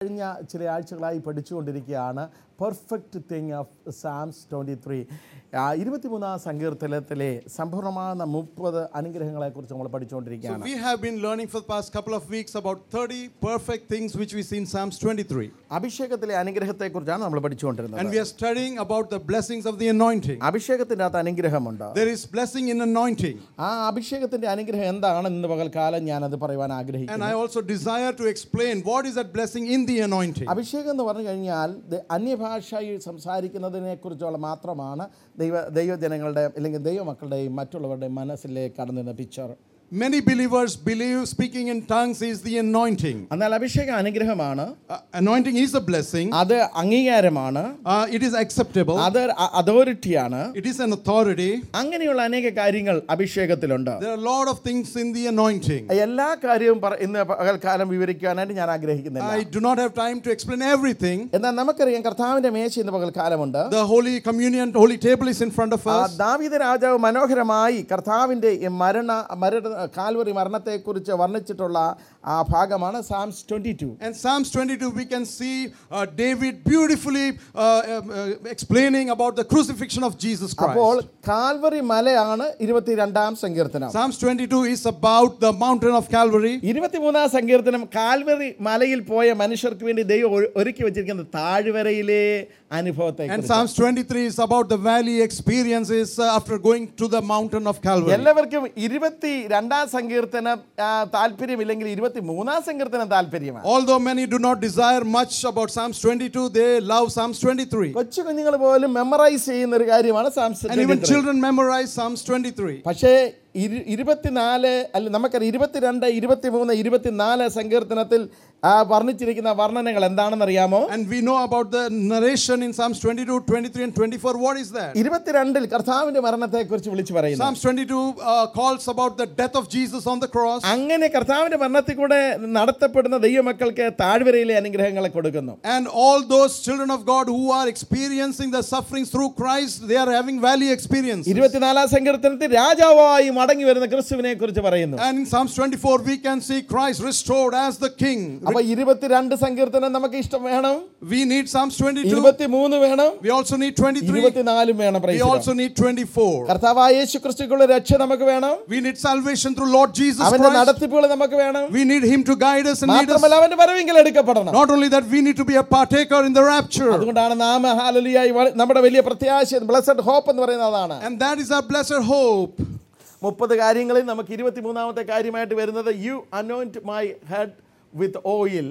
കഴിഞ്ഞ ചില ആഴ്ചകളായി പഠിച്ചുകൊണ്ടിരിക്കുകയാണ് perfect thing of Psalms twenty three ഇരുപത്തിമൂന്നാം സങ്കീർത്തനത്തിലെ സമ്പൂർണ്ണമായ മുപ്പത് അനുഗ്രഹങ്ങളെക്കുറിച്ച് നമ്മൾ So പഠിച്ചുകൊണ്ടിരിക്കുകയാണ് we have been learning for the past couple of weeks about 30 perfect things which we see in Psalms 23. അഭിഷേകത്തിലെ അനുഗ്രഹത്തെക്കുറിച്ചാണ് നമ്മൾ And പഠിച്ചുകൊണ്ടിരുന്നത് we are studying about the blessings of the anointing. അഭിഷേകത്തിൻ്റെ അകത്ത് അനുഗ്രഹമുണ്ട് There is blessing in anointing. ആ അഭിഷേകത്തിന്റെ അനുഗ്രഹം എന്താണ് ഇന്ന് പകൽക്കാലം ഞാനത് പറയുവാൻ And ആഗ്രഹിക്കുന്നു I also desire to explain what is that blessing in the anointing. അഭിഷേകം എന്ന് പറഞ്ഞു കഴിഞ്ഞാൽ ദ- അന്യഭാഷയിൽ സംസാരിക്കുന്നതിനെ കുറിച്ചുള്ള മാത്രമാണ് ദൈവ ദൈവജനങ്ങളുടെ അല്ലെങ്കിൽ ദൈവമക്കളുടെയും മറ്റുള്ളവരുടെയും മനസ്സിലേക്ക് കടന്നു നിന്ന picture Many believers believe speaking in tongues is the anointing. എന്നാൽ അഭിഷേകം അനുഗ്രഹമാണ് Uh, anointing is a blessing, അത് അംഗീകാരമാണ് uh, it is acceptable, അത് അതോറിറ്റിയാണ് it is an authority. അങ്ങനെയുള്ള അനേക കാര്യങ്ങൾ അഭിഷേകത്തിലുണ്ട് There are a lot of things in the anointing. എല്ലാ കാര്യവും പറ- ഇന്ന് പകൽക്കാലം വിവരിക്കാനായിട്ട് ഞാൻ ആഗ്രഹിക്കുന്നില്ല I do not have time to explain everything. എന്നാൽ നമുക്കറിയാം കർത്താവിന്റെ മേശ ഇന്ന് പകൽക്കാലമുണ്ട് The Holy Communion, Holy Table is in front of ആ us. ദാവീദ രാജാവ് മനോഹരമായി കർത്താവിൻ്റെ ഈ മരണ മരണ കാൽവറി മരണത്തെക്കുറിച്ച് വർണ്ണിച്ചിട്ടുള്ള ആ ഭാഗമാണ് Psalms twenty two And Psalms 22, we can see uh, David beautifully uh, um, uh, explaining about the crucifixion of Jesus അപ്പോൾ Christ. കാൽവറി മലയാണ് ഇരുപത്തിരണ്ടാം സങ്കീർത്തനം Psalms 22 is about the mountain of Calvary. ഇരുപത്തിമൂന്നാം സങ്കീർത്തനം കാൽവറി മലയിൽ പോയ മനുഷ്യർക്ക് വേണ്ടി ദൈവം ഒരു- ഒരുക്കി വെച്ചിരിക്കുന്ന താഴ്വരയിലെ അനുഭവത്തെ And Psalms 23 is about the valley experiences uh, after going to the mountain of Calvary. എല്ലാവർക്കും ഇരുപത്തി രണ്ടാം സങ്കീർത്തനം ആ, താല്പര്യമില്ലെങ്കിൽ ഇരുപത്തി മൂന്നാം സങ്കീർത്തനം താല്പര്യമാണ് Although many do not desire much about Psalms 22, they love Psalms 23. കൊച്ചു കുഞ്ഞുങ്ങൾ പോലും മെമ്മറൈസ് ചെയ്യുന്ന ഒരു കാര്യമാണ് സാംസ് And even children memorize Psalms 23. പക്ഷേ ഇരു ഇരുപത്തിനാല് അല്ല നമുക്കറിയാം ഇരുപത്തിരണ്ട് ഇരുപത്തിമൂന്ന് ഇരുപത്തിനാല് സങ്കീർത്തനത്തിൽ ആ വർണ്ണിച്ചിരിക്കുന്ന വർണ്ണനകൾ എന്താണെന്ന് അറിയാമോ And we know about the narration in Psalms 22, 23, and 24. What is that? ഇരുപത്തിരണ്ടിൽ കർത്താവിന്റെ മരണത്തെക്കുറിച്ച് വിളിച്ചു പറയുന്നു Psalms 22 uh, calls about the death of Jesus on the cross. അങ്ങനെ കർത്താവിന്റെ മരണത്തിൽ കൂടെ നടത്തപ്പെടുന്ന ദൈവമക്കൾക്ക് താഴ്വരയിലെ അനുഗ്രഹങ്ങളെ കൊടുക്കുന്നു And all those children of God who are experiencing the sufferings through Christ, they are having valley experience. ഇരുപത്തിനാലാം സങ്കീർത്തനത്തിൽ രാജാവായി മടങ്ങി വരുന്ന ക്രിസ്തുവിനെ കുറിച്ച് പറയുന്നു And in Psalms 24, we can see Christ restored as the King. അപ്പൊ ഇരുപത്തിരണ്ട് സങ്കീർത്തനം നമുക്ക് ഇഷ്ടം വേണം We need Psalms 22. ഇരുപത്തിമൂന്ന് വേണം We also need 23. ഇരുപത്തിനാലും വേണം We praise the Lord. also need 24. കർത്താവായ യേശു ക്രിസ്തുക്കുള്ള രക്ഷ നമുക്ക് വേണം We need salvation through Lord Jesus അവന്റെ Christ. നടത്തിപ്പുകൾ നമുക്ക് വേണം We need Him to guide us and lead us. മാത്രമല്ല അവന്റെ വരവെങ്കിൽ എടുക്കപ്പെടണം Not only that, we need to be a partaker in the rapture. അതുകൊണ്ടാണ് നാമ ഹാലലിയായി വ- നമ്മുടെ വലിയ പ്രത്യാശ ബ്ലസ്ഡ് ഹോപ്പ് എന്ന് പറയുന്നത് അതാണ് And that is our blessed hope. മുപ്പത് കാര്യങ്ങളിൽ നമുക്ക് ഇരുപത്തിമൂന്നാമത്തെ കാര്യമായിട്ട് വരുന്നത് you anoint my head with oil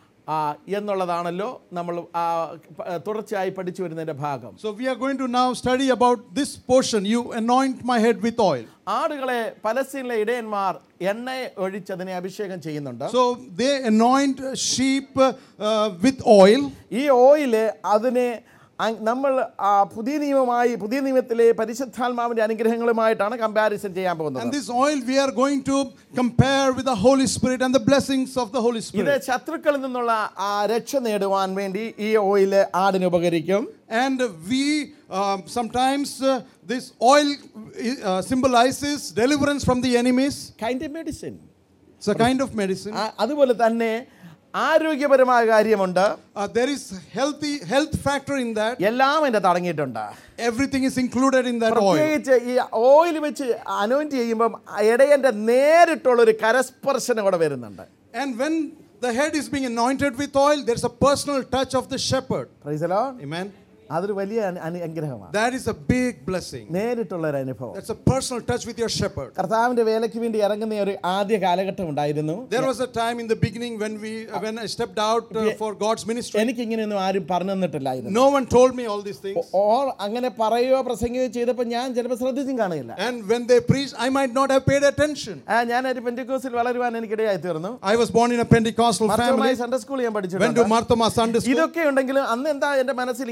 എന്നുള്ളതാണല്ലോ നമ്മൾ ആ, പ- തുടർച്ചയായി പഠിച്ചു വരുന്നതിൻ്റെ ഭാഗം So we are going to now study about this portion. You anoint my head with oil. ആടുകളെ പലസ്തീനിലെ ഇടയന്മാർ എണ്ണ ഒഴിച്ചതിനെ അഭിഷേകം ചെയ്യുന്നുണ്ട് So they anoint sheep uh, uh, with oil. ഈ ഓയില് അതിനെ അ- നമ്മൾ ആ, പുതിയ നിയമമായി പുതിയ നിയമത്തിലെ പരിശുദ്ധാത്മാവിന്റെ അനുഗ്രഹങ്ങളുമായിട്ടാണ് കമ്പാരിസൺ ചെയ്യാൻ And പോകുന്നത് this oil we are going to compare with the Holy Spirit and the blessings of the Holy ഇത് Spirit. ശത്രുക്കളിൽ നിന്നുള്ള ആ രക്ഷ നേടുവാൻ വേണ്ടി ഈ ഓയില് ആടിന് ഉപകരിക്കും And we um, sometimes uh, this oil uh, symbolizes deliverance from the enemies. Kind medicine It's a kind of medicine. അതുപോലെ തന്നെ ആരോഗ്യപരമായ കാര്യമുണ്ട് Uh, there is healthy health factor in that. എല്ലാം എൻ്റെ തടങ്ങിയിട്ടുണ്ട് Everything is included in that oil. പ്രത്യേകിച്ച് ഈ oil വെച്ച് anoint ചെയ്യുമ്പം ഇടയൻ്റെ നേരിട്ടുള്ള ഒരു കരസ്പർശനം കൂടെ വരുന്നുണ്ട് And when the head is being anointed with oil, there's a personal touch of the shepherd. Praise the Lord Amen. അതൊരു വലിയ അനു- അനു- അനുഗ്രഹമാണ് That is a big blessing. നേരിട്ടുള്ള ഒരു അനുഭവം That's a personal touch with your shepherd. കർത്താവിന്റെ വേലയ്ക്ക് വേണ്ടി ഇറങ്ങുന്ന ഒരു ആദ്യ കാലഘട്ടം ഉണ്ടായിരുന്നു There was a time in the beginning when we uh, when I stepped out uh, for God's ministry. എനിക്ക് ഇങ്ങനെയൊന്നും ആരും പറഞ്ഞു തന്നിട്ടില്ലായിരുന്നു No one told me all these things. Or അങ്ങനെ പറയുകയോ പ്രസംഗിക്കുകയോ ചെയ്തപ്പോൾ ഞാൻ ചിലപ്പോൾ ശ്രദ്ധിച്ചും കാണുകയില്ല And when they preached, I might not have paid attention. ആ, ഞാനൊരു പെന്റിക്കോസിൽ വളരുവാൻ എനിക്കിടയായി തീർന്നു I was born in a Pentecostal family. Sunday school ഞാൻ Went to പഠിച്ചിട്ടുണ്ട് Marthoma Sunday School. ഇതൊക്കെ ഉണ്ടെങ്കിലും അന്ന് എന്താ എന്റെ മനസ്സിൽ ഇങ്ങനെയുള്ള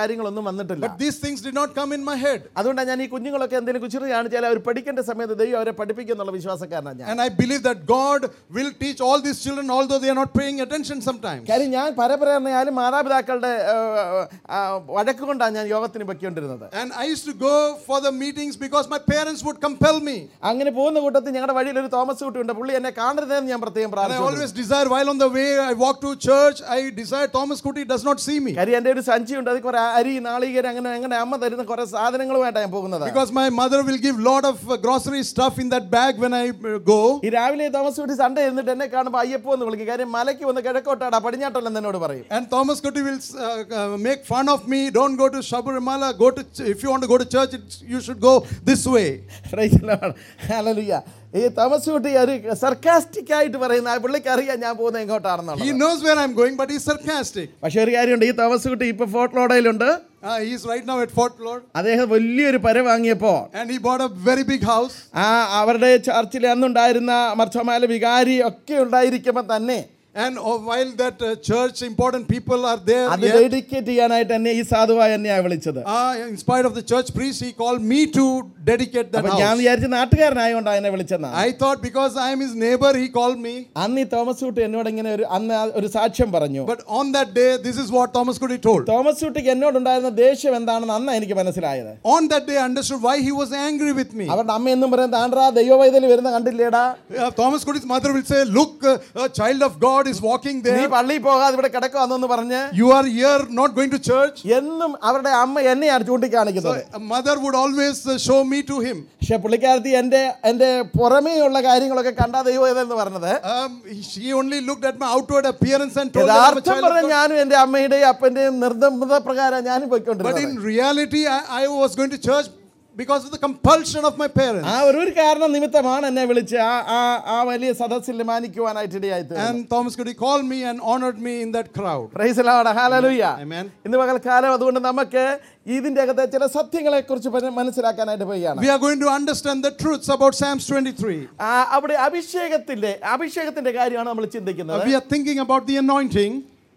കാര്യങ്ങളൊന്നും വന്നിട്ടില്ല But these things did not come in my head. അതുകൊണ്ടാണ് ഞാൻ ഈ കുഞ്ഞുങ്ങളൊക്കെ എന്തെങ്കിലും കുച്ചിറി കാണിച്ചാൽ അവർ പഠിക്കേണ്ട സമയത്ത് ദൈവം അവരെ പഠിപ്പിക്കും എന്നുള്ള വിശ്വാസക്കാരനാണ് ഞാൻ And I believe that God will teach all these children, although they are not paying attention sometimes. കാര്യം ഞാൻ പരപരയാലും മാതാപിതാക്കളുടെ ആ, ആ, വഴക്ക് കൊണ്ടാണ് ഞാൻ യോഗത്തിന് പൊയ്ക്കൊണ്ടിരുന്നത് And I used to go for the meetings because my parents would compel me. അങ്ങനെ പോകുന്ന കൂട്ടത്തിൽ ഞങ്ങളുടെ വഴിയിൽ ഒരു തോമസ് കുട്ടി ഉണ്ട് പുള്ളി എന്നെ കാണരുതെന്ന് ഞാൻ പ്രത്യേകം And I പ്രാർത്ഥിച്ചു always desire, while on the way I walk to church, I desire Thomas Kuti does not see me. കാര്യം എൻ്റെ ഒരു സഞ്ചിയുണ്ട് അത് കുറെ അരി നാളികേരം അങ്ങനെ അങ്ങനെ അമ്മ തരുന്ന കുറെ സാധനങ്ങളുമായിട്ടാണ് ഞാൻ പോകുന്നത് Because my mother will give lot of uh, grocery stuff in that bag when I uh, go. ഈ രാവിലെ തോമസ് കുട്ടി സൺഡേ ഇരുന്നിട്ട് എന്നെ കാണുമ്പോൾ അയ്യപ്പോ എന്ന് വിളിക്കും കാര്യം മലയ്ക്ക് വന്ന് കിഴക്കോട്ടാടാ പടിഞ്ഞാട്ടല്ലെന്ന് എന്നോട് പറയും And Thomas Kuti will uh, uh, make fun of me. Don't go to Shabarimala. Go to ch- if you want to go to church, it's, you should go this way. Praise the Lord. Hallelujah. ഈ തോമസ് കുട്ടി ഒരു sarcastic ആയിട്ട് പറയുന്ന ആ പുള്ളിക്ക് അറിയാം ഞാൻ പോകുന്നത് He എങ്ങോട്ടാണെന്നുള്ളത് knows where I'm going, but he's sarcastic. പക്ഷെ ഒരു കാര്യമുണ്ട് ഈ തോമസ് കുട്ടി ഇപ്പൊ ഫോർട്ട് ലോഡയിലുണ്ട് Uh, he's right now at Fort Lord, അദ്ദേഹം വലിയൊരു പര വാങ്ങിയപ്പോൾ and he bought a very big house. ആ അവരുടെ ചർച്ചിൽ അന്നുണ്ടായിരുന്ന മർച്ചമാല വികാരി ഒക്കെ ഉണ്ടായിരിക്കുമ്പോൾ തന്നെ And uh, while that uh, church, important people are there, അത് yet, ഡെഡിക്കേറ്റ് ചെയ്യാനായിട്ട് എന്നെ ഈ സാധുവായി എന്നെയാണ് വിളിച്ചത് uh, in spite of the church priest, he called me to dedicate that അപ്പൊ ഞാൻ house. വിചാരിച്ച നാട്ടുകാരനായോണ്ടാണ് എന്നെ വിളിച്ചെന്നാ I thought because I am his neighbor, he called me. അന്ന് ഈ തോമസ് കുട്ടി എന്നോട് ഇങ്ങനെ ഒരു അന്ന് ആ ഒരു സാക്ഷ്യം പറഞ്ഞു But on that day, this is what Thomas Kuti told. Thomas കുട്ടിക്ക് എന്നോടുണ്ടായിരുന്ന ദേഷ്യം എന്താണെന്ന് അന്ന് എനിക്ക് മനസ്സിലായത് On that day, I understood why he was angry with me. അവരുടെ അമ്മ എന്നും പറയും താണ്ട്രാ ദൈവവൈതൽ വരുന്ന കണ്ടില്ലേടാ Uh, Thomas Kuti's mother will say, Look, uh, a child of God is walking നീ there. പള്ളിയിൽ പോകാതെ ഇവിടെ കിടക്കുവാന്നൊന്ന് പറഞ്ഞ് You are here, not going to church. എന്നും അവരുടെ അമ്മ എന്നെയാണ് So ചൂണ്ടിക്കാണിക്കുന്നത് a mother would always uh, show me to him. പക്ഷെ പുള്ളിക്കാരത്തി എൻ്റെ എൻ്റെ പുറമേയുള്ള കാര്യങ്ങളൊക്കെ കണ്ടാ ദൈവവേദം എന്ന് പറഞ്ഞത് Um, she only looked at my outward appearance and told that I'm a യഥാർത്ഥം child പറഞ്ഞ of God. ഞാനും എൻ്റെ അമ്മയുടെയും അപ്പൻ്റെയും നിർബന്ധ പ്രകാരം ഞാനും But പോയിക്കൊണ്ടിരുന്നത് in reality, I, I was going to church because of the compulsion of my parents. ആ ഒരു ഒരു കാരണം നിമിത്തമാണ് എന്നെ വിളിച്ച് ആ ആ ആ വലിയ സദസ്സിൽ മാനിക്കുവാനായിട്ട് ഇടയായി And Thomas Kuti called me and honored me in that crowd. ഹാലലുയ്യ Amen. ഇന്ന് പകൽക്കാലം അതുകൊണ്ട് നമുക്ക് ഇതിന്റെ അകത്തെ ചില സത്യങ്ങളെ കുറിച്ച് മനസ്സിലാക്കാനായിട്ട് പോവുകയാണ് We are going to understand the truths about Psalms 23. ആ, അവിടെ അഭിഷേകത്തിന്റെ അഭിഷേകത്തിന്റെ കാര്യമാണ് നമ്മൾ Uh, ചിന്തിക്കുന്നത് we are thinking about the anointing.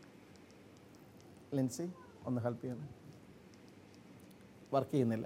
Lincy ഒന്ന് ഹെൽപ്പ് ചെയ്യണം വർക്ക് ചെയ്യുന്നില്ല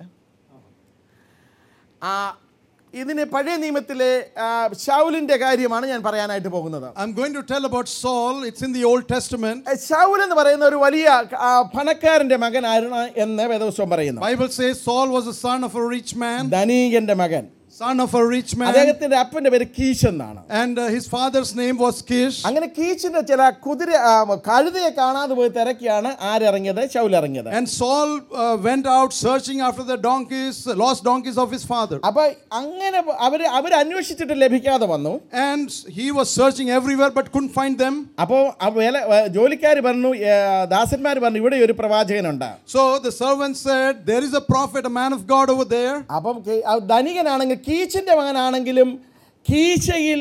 ആ ഇതിന് പഴയ നിയമത്തിലെ ആ, ശൗലിന്റെ കാര്യമാണ് ഞാൻ പറയാനായിട്ട് പോകുന്നത് I'm going to tell about Saul. It's in the Old Testament. ആ, ശൗൽ എന്ന് പറയുന്ന ഒരു വലിയ ആ, പണക്കാരന്റെ മകനായിരുന്നു എന്ന് വേദവസ്വം പറയുന്നു Bible says Saul was the son of a rich man, ധനീകന്റെ മകൻ son of a rich man, അദ്ദേഹത്തിന്റെ അപ്പന്റെ പേര് കീശ് എന്നാണ് and uh, his father's name was Kish. അങ്ങനെ കീച്ചിന്റെ ചില കുതിര ആ, കഴുതയെ കാണാതെ പോയി തിരക്കിയാണ് ആരിറങ്ങിയത് ശൗൽ ഇറങ്ങിയത് And Saul uh, went out searching after the donkeys, lost donkeys of his father. അപ്പൊ അങ്ങനെ അവര് അവർ അന്വേഷിച്ചിട്ട് ലഭിക്കാതെ വന്നു And he was searching everywhere but couldn't find them. അപ്പോൾ വേല ജോലിക്കാർ പറഞ്ഞു ദാസന്മാർ പറഞ്ഞു ഇവിടെ ഒരു പ്രവാചകനുണ്ട് So the servant said, There is a prophet, a man of God over there. അപ്പം കീ- ആ ധനികനാണെങ്കിൽ കീച്ചിന്റെ മകനാണെങ്കിലും കീശയിൽ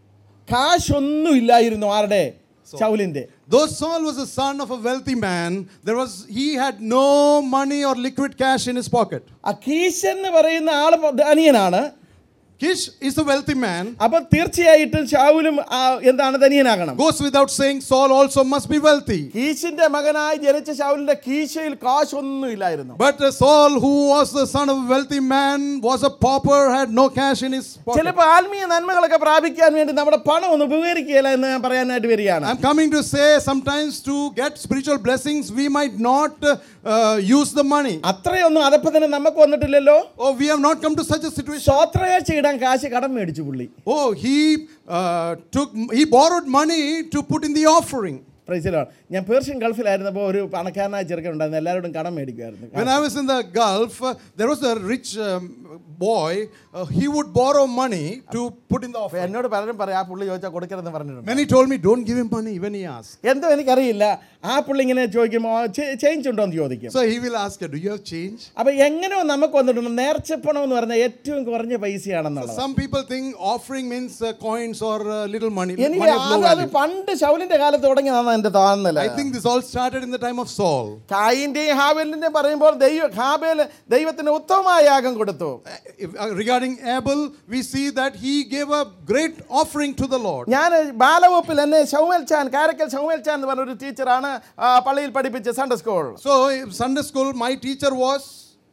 കാശൊന്നും ഇല്ലായിരുന്നു ആരുടെ ശൗലിന്റെ Though Saul was the son of a wealthy man, there was he had no money or liquid cash in his pocket. ആ കീശ് എന്ന് പറയുന്ന ആള് ധനിയനാണ് Kish is a wealthy man. അപ്പൊ തീർച്ചയായിട്ടും ശൗലും ആ, എന്താണ് ധനിയനാകണം Goes without saying, Saul also must be wealthy. കീശിന്റെ മകനായി ജനിച്ച ശൗലിന്റെ കീശയിൽ കാശൊന്നും ഇല്ലായിരുന്നു But uh, Saul, who was the son of a wealthy man, was a pauper, had no cash in his pocket. ചിലപ്പോൾ ആത്മീയ നന്മകളൊക്കെ പ്രാപിക്കാൻ വേണ്ടി നമ്മുടെ പണം ഒന്നും ഉപകരിക്കുകയില്ല എന്ന് ഞാൻ പറയാനായിട്ട് വരികയാണ് I'm coming to say sometimes to get spiritual blessings, we might not uh, uh, use the money. അത്രയൊന്നും അതപ്പത്തിന് നമുക്ക് വന്നിട്ടില്ലല്ലോ Oh, we have not come to such a situation. സ്വോത്രകാഴ്ച ഇടാൻ കാശ് കടം മേടിച്ചു പുള്ളി Oh, he uh, took, he borrowed money to put in the offering. പ്രൈസിലോ ഞാൻ Persian ഗൾഫിലായിരുന്നപ്പോൾ ഒരു പണക്കാരനായ ചെറുക്കൻ ഉണ്ടായിരുന്നു എല്ലാവരോടും കടം മേടിക്കുമായിരുന്നു When I was in the Gulf, uh, there was a rich um, boy. Uh, he would borrow money to put in the അപ്പൊ offering. എന്നോട് പലരും പറയാം ആ പുള്ളി ചോദിച്ചാൽ കൊടുക്കരുതെന്ന് പറഞ്ഞിട്ടുണ്ട് Many told me, don't give him money when he asks. എന്തോ എനിക്കറിയില്ല ആ പുള്ളി ഇങ്ങനെ ചോദിക്കുമ്പോൾ ചേഞ്ച് ഉണ്ടോ എന്ന് ചോദിക്കും So he will ask you, do you have change? അപ്പൊ എങ്ങനെയോ നമുക്ക് വന്നിട്ടുണ്ട് നേർച്ചപ്പണം എന്ന് പറഞ്ഞാൽ ഏറ്റവും കുറഞ്ഞ പൈസയാണെന്നുള്ളത് Some people think offering means uh, coins or uh, little money, എനിക്ക് money of low അത് അത് value. പണ്ട് ശൗലിന്റെ കാലത്ത് തുടങ്ങിയതാണെന്ന് എന്നാണ് എൻ്റെ തോന്നല് I think this all started in the time of Saul. കായിന്റെയും ഹാബേലിന്റെയും പറയുമ്പോൾ ദൈവ ഹാബേൽ ദൈവത്തിന് ഉത്തമമായ യാഗം കൊടുത്തു Uh, if- uh, regarding Abel, we see that he gave a great offering to the Lord. ഞാൻ ബാലവകുപ്പിൽ എന്നെ ഷൗമൽ ചാൻ കാരക്കൽ ഷൗമൽ ചാൻ എന്ന് പറഞ്ഞ ഒരു ടീച്ചറാണ് ആ, പള്ളിയിൽ പഠിപ്പിച്ച Sunday school So, in Sunday school, my teacher was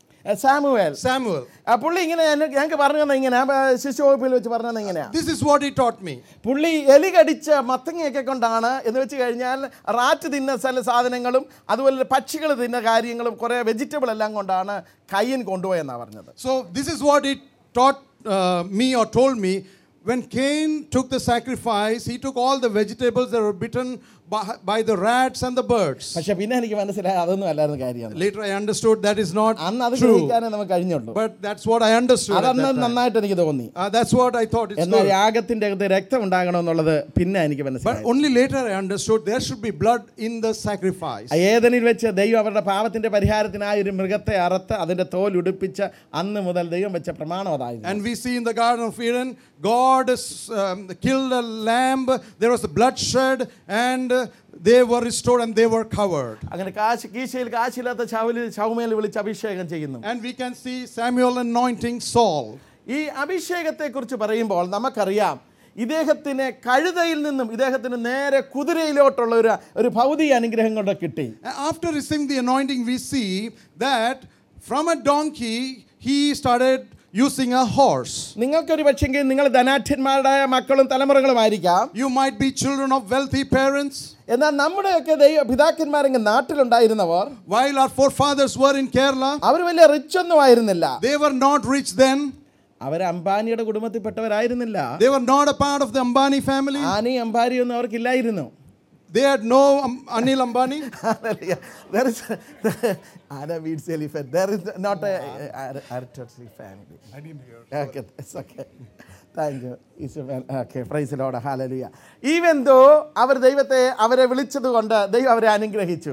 Samuel Samuel. ആ പുള്ളി ഇങ്ങനെ എന്നെ- ഞങ്ങൾക്ക് പറഞ്ഞു തന്നെ ഇങ്ങനെ ശിശു വകുപ്പിൽ വെച്ച് പറഞ്ഞു തന്നെ ഇങ്ങനെയാ This is what he taught me. പുള്ളി എലി കടിച്ച മത്തങ്ങയൊക്കെ കൊണ്ടാണ് എന്ന് വെച്ച് കഴിഞ്ഞാൽ റാറ്റ് തിന്ന ചില സാധനങ്ങളും അതുപോലെ പക്ഷികൾ തിന്ന കാര്യങ്ങളും കുറേ വെജിറ്റബിൾ എല്ലാം കൊണ്ടാണ് കയ്യൻ കൊണ്ടുപോയെന്നാണ് പറഞ്ഞത് So, this is what he taught uh, me or told me. When Cain took the sacrifice, he took all the vegetables that were bitten by, by the rats and the birds. പക്ഷെ പിന്നെ എനിക്ക് മനസ്സിലായി അതൊന്നും അല്ലായിരുന്നു കാര്യം Later, I understood that is not അന്ന് അത് true. ഗ്രഹിക്കാനേ നമുക്ക് കഴിഞ്ഞുള്ളൂ But that's what I understood. At അതന്ന് that time. നന്നായിട്ട് എനിക്ക് തോന്നി Uh, that's what I thought. It's എന്നാൽ good. യാഗത്തിന്റെ അകത്ത് രക്തം ഉണ്ടാകണമെന്നുള്ളത് പിന്നെ എനിക്ക് But മനസ്സിലായി only later I understood there should be blood in the sacrifice. ഏതനിൽ വെച്ച് ദൈവം അവരുടെ പാപത്തിന്റെ പരിഹാരത്തിനായി ഒരു മൃഗത്തെ അറുത്ത് അതിന്റെ തോൽ ഉടുപ്പിച്ച് അന്ന് മുതൽ ദൈവം വെച്ച പ്രമാണം അതായിരുന്നു And we see in the Garden of Eden, God has, um, killed a lamb, there was bloodshed, and uh, they were restored and they were covered. അങ്ങനെ കാശ് കീശയിൽ കാശില്ലാത്ത ചവലിൽ ചൗമേൽ വിളിച്ച് അഭിഷേകം ചെയ്യുന്നു And we can see Samuel anointing Saul. ഈ അഭിഷേകത്തെക്കുറിച്ച് പറയുമ്പോൾ നമുക്കറിയാം ഇദ്ദേഹത്തിന് കഴുതയിൽ നിന്നും ഇദ്ദേഹത്തിന് നേരെ കുതിരയിലോട്ടുള്ള ഒരു ഒരു ഭൗതിക അനുഗ്രഹം കൊണ്ട് കിട്ടി After receiving the anointing, we see that from a donkey, he started using a horse. നിങ്ങൾക്കൊരു പക്ഷെങ്കിൽ നിങ്ങൾ ധനാഠ്യന്മാരുടെ മക്കളും തലമുറകളുമായിരിക്കാം You might be children of wealthy parents. എന്നാൽ നമ്മുടെയൊക്കെ ദൈവ പിതാക്കന്മാരെങ്കിൽ നാട്ടിലുണ്ടായിരുന്നവർ While our forefathers were in Kerala, അവർ വലിയ റിച്ച് ഒന്നും ആയിരുന്നില്ല they were not rich then. അവർ അംബാനിയുടെ കുടുംബത്തിൽപ്പെട്ടവരായിരുന്നില്ല They were not a part of the Ambani family. ആനി അംബാരിയൊന്നും അവർക്കില്ലായിരുന്നു They had no um, Anil Ambani. Hallelujah. There is Anna means elephant. There is not a aristocracy family. I didn't hear. Okay, it's okay. Thank you. It's a well- okay, praise the Lord. Hallelujah. Even though അവർ ദൈവത്തെ അവരെ വിളിച്ചത് കൊണ്ട് ദൈവം അവരെ അനുഗ്രഹിച്ചു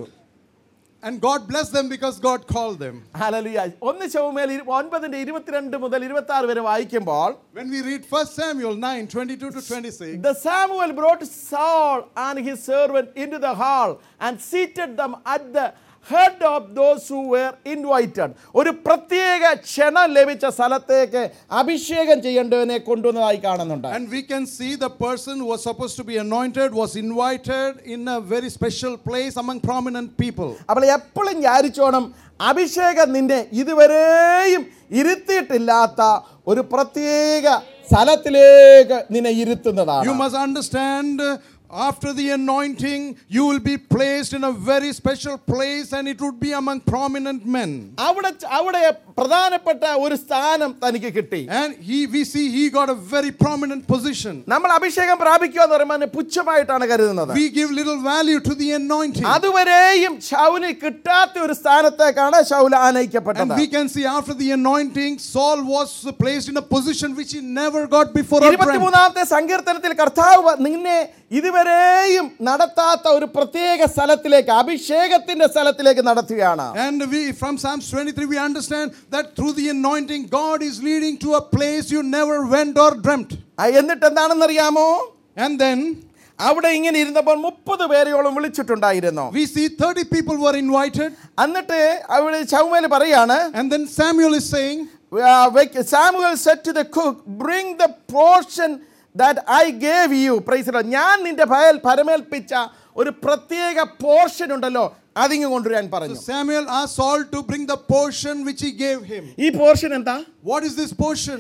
And God blessed them because God called them. ഹലലുയ ഒന്ന് ശവമേൽ ഒൻപതിന്റെ ഇരുപത്തിരണ്ട് മുതൽ ഇരുപത്തി ആറ് വരെ വായിക്കുമ്പോൾ When we read 1 Samuel 9 22 to 26, The Samuel brought Saul and his servant into the hall and seated them at the head of those who were invited. ഒരു പ്രത്യേക ക്ഷണം ലഭിച്ച സ്ഥലത്തേക്ക് അഭിഷേകം ചെയ്യേണ്ടവനെ കൊണ്ടുവന്നതായി കാണുന്നുണ്ട് and we can see the person who was supposed to be anointed was invited in a very special place among prominent people. അപ്പോൾ എപ്പോഴും വിചാരിച്ചോണം അഭിഷേകം നിന്നെ ഇതുവരെയും ഇരുത്തിയിട്ടില്ലാത്ത ഒരു പ്രത്യേക സ്ഥലത്തിലേക്ക് നിന്നെ You ഇരുത്തുന്നതാണ് must understand. uh, After the anointing, you will be placed in a very special place, and it would be among prominent men. അവിടെ അവിടെ പ്രധാനപ്പെട്ട ഒരു സ്ഥാനം തനിക്ക് കിട്ടി And he, we see, he got a very prominent position. നമ്മൾ അഭിഷേകം പ്രാപിക്കുക എന്ന് പറയുമ്പോൾ അതിനെ പുച്ഛമായിട്ടാണ് കരുതുന്നത് We give little value to the anointing. അതുവരെയും ഷൗലിന് കിട്ടാത്ത ഒരു സ്ഥാനത്തേക്കാണ് Saul And ആനയിക്കപ്പെട്ടത് we can see after the anointing, Saul was placed in a position which he never got before. or dreamt. ഇരുപത്തിമൂന്നാമത്തെ സങ്കീർത്തനത്തിൽ കർത്താവ് പ- നിന്നെ ഇതുവരെയും നടത്താത്ത ഒരു പ്രത്യേക സ്ഥലത്തിലേക്ക് അഭിഷേകത്തിന്റെ സ്ഥലത്തിലേക്ക് നടത്തുകയാണ് And we, from Psalms 23, we understand that through the anointing, God is leading to a place you never went or dreamt. ആ, എന്നിട്ട് എന്താണെന്നറിയാമോ And then അവിടെ ഇങ്ങനെ ഇരുന്നപ്പോൾ മുപ്പത് പേരെയോളം വിളിച്ചിട്ടുണ്ടായിരുന്നു we see 30 people were invited. എന്നിട്ട് അവിടെ ചൗമേൽ പറയാണ് And then Samuel is saying, Uh, wake- Samuel said to the cook, Bring the portion that I gave you. Praise the Lord. ഞാൻ നിന്റെ ഭയൽ പരമേൽപ്പിച്ച ഒരു പ്രത്യേക പോർഷൻ ഉണ്ടല്ലോ അതിങ്ങ് കൊണ്ടുവരാൻ so പറഞ്ഞു Samuel asked Saul to bring the portion which he gave him. ഈ portion എന്താ What is this portion?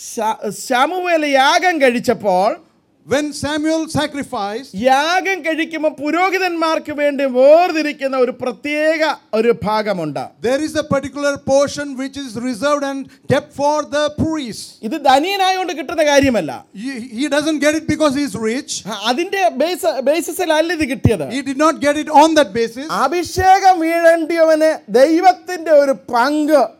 ശമുവേൽ യാഗം കഴിച്ചപ്പോൾ When Samuel sacrificed, യാഗം കഴിക്കുമ്പോൾ പുരോഹിതന്മാർക്ക് വേണ്ടി വേർതിരിക്കുന്ന ഒരു പ്രത്യേക ഒരു ഭാഗമുണ്ട് there is a particular portion which is reserved and kept for the priests. ഇത് ധനിയനായോണ്ട് കിട്ടുന്ന കാര്യമല്ല He, he doesn't get it because he's rich. അതിന്റെ ബേസ് ബേസിസിലല്ല ഇത് കിട്ടിയത് He did not get it on that basis. അഭിഷേകം വീഴേണ്ടിയവന് ദൈവത്തിന്റെ ഒരു പങ്ക്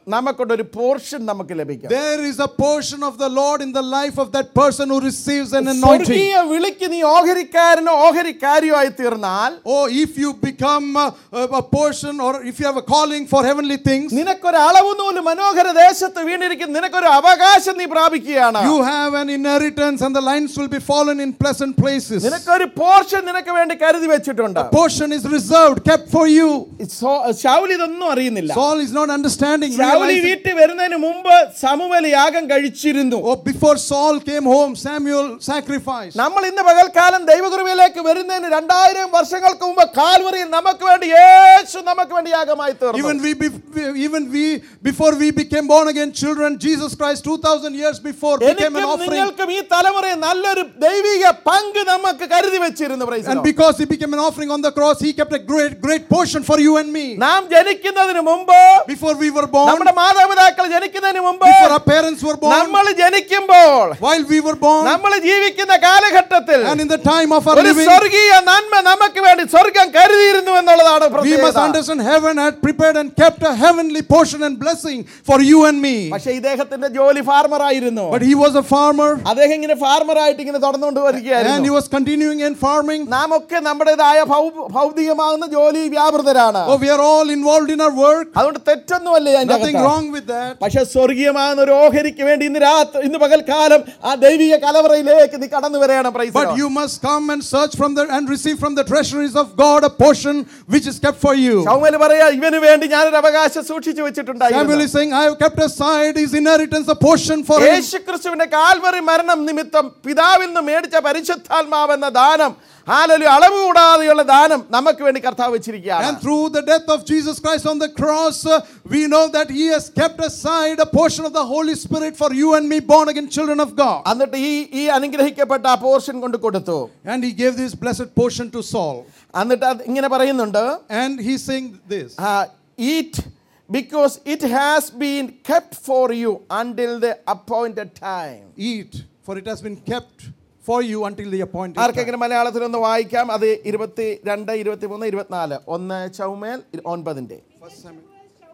നമുക്കൊണ്ടൊരു പോർഷൻ നമുക്ക് ലഭിക്കും There is a portion of the Lord in the life of that person who receives an anointing. സ്വർഗീയ വിളിക്ക് നീ ഓഹരിക്കാരനോ ഓഹരിക്കാരിയോ ആയി തീർന്നാൽ Oh, if you become uh, a portion or if you have a calling for heavenly things, നിനക്കൊരു അളവ് നൂല് മനോഹര ദേശത്ത് വീണിരിക്കും നിനക്കൊരു അവകാശം നീ പ്രാപിക്കുകയാണ് you have an inheritance and the lines will be fallen in pleasant places. നിനക്കൊരു പോർഷൻ നിനക്ക് വേണ്ടി കരുതി വെച്ചിട്ടുണ്ട് A portion is reserved, kept for you. സോ- ശൗൽ ഇതൊന്നും അറിയുന്നില്ല Saul is not understanding. ശൗലി realizing- വീട്ടിൽ വരുന്നതിന് മുമ്പ് സമൂഹല യാഗം കഴിച്ചിരുന്നു Oh, before Saul came home, Samuel sacrificed. നമ്മൾ ഇന്ന് പകൽക്കാലം ദൈവകൃപയിലേക്ക് വരുന്നതിന് രണ്ടായിരം വർഷങ്ങൾക്ക് മുമ്പ് കാൽവറിയിൽ നമുക്ക് വേണ്ടി യേശു നമുക്ക് വേണ്ടി യാഗമായി തീർന്നു Even we, be- even we, before we became born again children, Jesus Christ, 2000 years before, became an എനിക്കും offering. നിങ്ങൾക്കും ഈ തലമുറയിൽ നല്ലൊരു ദൈവിക പങ്ക് നമുക്ക് കരുതി വെച്ചിരുന്നു praise the And Lord. because he became an offering on the cross, he kept a great, great portion for you and me. നാം ജനിക്കുന്നതിന് മുമ്പ് Before we were born, നമ്മുടെ മാതാപിതാക്കൾ ജനിക്കുന്നതിന് മുമ്പ് before our parents were born, നമ്മൾ ജനിക്കുമ്പോൾ while we were born, നമ്മൾ ജീവിക്കുന്ന കാലഘട്ടത്തിൽ and in the time of our ഒരു living, സ്വർഗീയ നന്മ നമുക്ക് വേണ്ടി സ്വർഗം കരുതിയിരുന്നു എന്നുള്ളതാണ് we must പ്രത്യേകത. understand heaven had prepared and kept a heavenly portion and blessing for you and me. പക്ഷേ ഇദ്ദേഹത്തിന്റെ ജോലി ഫാർമർ ആയിരുന്നു But he was a farmer അദ്ദേഹം ഇങ്ങനെ ഫാർമർ ആയിട്ട് ഇങ്ങനെ തുടർന്നുകൊണ്ട് and he വരികയായിരുന്നു was continuing in farming. നാം ഒക്കെ നമ്മുടേതായ ഭൗ- ഭൗതികമാകുന്ന ജോലി വ്യാപൃതരാണ് Oh, we are all involved in our work. അതുകൊണ്ട് തെറ്റൊന്നുമല്ലേ അതിന്റെ Nothing അകത്ത്. wrong with that. പക്ഷെ സ്വർഗീയമാകുന്ന ഒരു ഓഹരിക്ക് വേണ്ടി ഇന്ന് രാത്രി ഇന്ന് പകൽക്കാലം ആ ദൈവിക കലവറയിലേക്ക് നീ കടന്നു വരികയാണ് praise the But Lord. you must come and search from the and receive from the treasuries of God a portion which is kept for you. ശൗമേൽ പറയാ ഇവന് വേണ്ടി ഞാനൊരു അവകാശം സൂക്ഷിച്ചു Samuel വെച്ചിട്ടുണ്ടായിരുന്നു is saying, I have kept aside his inheritance, a portion for him. യേശു ക്രിസ്തുവിന്റെ Calvary മരണം നിമിത്തം പിതാവിൽ നിന്ന് മേടിച്ച പരിശുദ്ധാത്മാവെന്ന ദാനം ഹാലൊരു അളവ് കൂടാതെയുള്ള ദാനം നമുക്ക് വേണ്ടി കർത്താവ് വെച്ചിരിക്കുകയാണ് And through the death of Jesus Christ on the cross, uh, we know that he has kept aside a portion of the Holy Spirit for you and me, born again children of God. എന്നിട്ട് ഈ ഈ അനുഗ്രഹിക്കപ്പെട്ട ആ portion കൊണ്ട് കൊടുത്തു And he gave this blessed portion to Saul. എന്നിട്ട് അത് ഇങ്ങനെ പറയുന്നുണ്ട് And he's saying this eat because it has been kept for you until the appointed time Eat, for it has been kept for you until the appointed time. ആർക്കെങ്കിലും മലയാളത്തിൽ ഒന്ന് വായിക്കാം അത് ഇരുപത്തി രണ്ട് ഇരുപത്തി മൂന്ന് ഇരുപത്തിനാല് ഒന്ന് ചൗമേൽ ഇ- ഒൻപതിന്റെ First Samuel.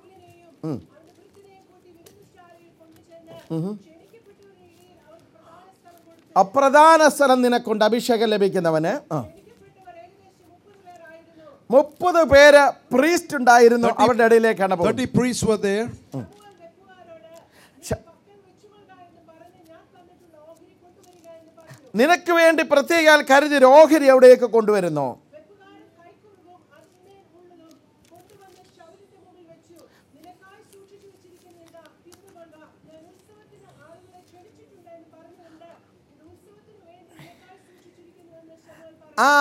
അപ്രധാന സ്ഥലം നിനക്കൊണ്ട് അഭിഷേകം ലഭിക്കുന്നവന് ആ. മുപ്പത് പേര് പ്രീസ്റ്റ് ഉണ്ടായിരുന്നു അവരുടെ ഇടയിലേക്കാണ് പോകുന്നത് 30 priests were there. നിനക്ക് വേണ്ടി പ്രത്യേക കരുതി ഒരു ഓഹരി അവിടേക്ക് കൊണ്ടുവരുന്നു ആ